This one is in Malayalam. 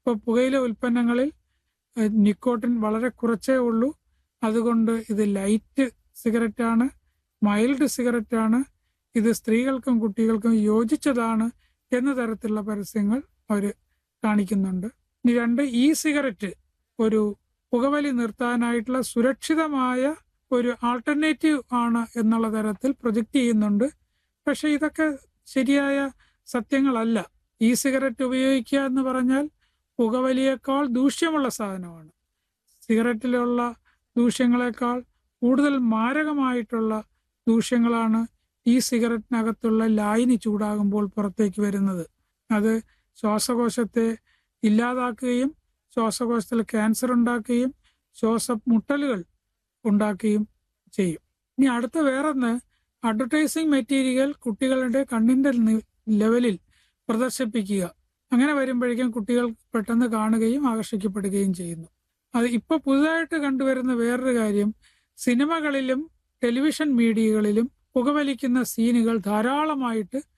ഇപ്പോൾ പുകയില ഉൽപ്പന്നങ്ങളിൽ ഏഹ്, നിക്കോട്ടിൻ വളരെ കുറച്ചേ ഉള്ളൂ അതുകൊണ്ട് ഇത് ലൈറ്റ് സിഗരറ്റാണ് മൈൽഡ് സിഗരറ്റാണ് ഇത് സ്ത്രീകൾക്കും കുട്ടികൾക്കും യോജിച്ചതാണ് എന്ന തരത്തിലുള്ള പരസ്യങ്ങൾ അവർ കാണിക്കുന്നുണ്ട് ഇനി രണ്ട് ഇ സിഗരറ്റ് ഒരു പുകവലി നിർത്താനായിട്ടുള്ള സുരക്ഷിതമായ ഒരു ആൾട്ടർനേറ്റീവ് ആണ് എന്നുള്ള തരത്തിൽ പ്രൊജക്റ്റ് ചെയ്യുന്നുണ്ട് പക്ഷെ ഇതൊക്കെ ശരിയായ സത്യങ്ങളല്ല ഇ സിഗരറ്റ് ഉപയോഗിക്കുക എന്ന് പറഞ്ഞാൽ പുകവലിയേക്കാൾ ദൂഷ്യമുള്ള സാധനമാണ് സിഗരറ്റിലുള്ള ദൂഷ്യങ്ങളെക്കാൾ കൂടുതൽ മാരകമായിട്ടുള്ള ദൂഷ്യങ്ങളാണ് ഈ സിഗരറ്റിനകത്തുള്ള ലായനി ചൂടാകുമ്പോൾ പുറത്തേക്ക് വരുന്നത് അത് ശ്വാസകോശത്തെ ഇല്ലാതാക്കുകയും ശ്വാസകോശത്തിൽ ക്യാൻസർ ഉണ്ടാക്കുകയും ശ്വാസമുട്ടലുകൾ ഉണ്ടാക്കുകയും ചെയ്യും ഇനി അടുത്ത വേറൊന്ന് അഡ്വർടൈസിങ് മെറ്റീരിയൽ കുട്ടികളുടെ കണ്ണിന്റെ നി- ലെവലിൽ പ്രദർശിപ്പിക്കുക അങ്ങനെ വരുമ്പോഴേക്കും കുട്ടികൾ പെട്ടെന്ന് കാണുകയും ആകർഷിക്കപ്പെടുകയും ചെയ്യുന്നു അത് ഇപ്പൊ പുതുതായിട്ട് കണ്ടുവരുന്ന വേറൊരു കാര്യം സിനിമകളിലും ടെലിവിഷൻ മീഡിയകളിലും പുകവലിക്കുന്ന സീനുകൾ ധാരാളമായിട്ട്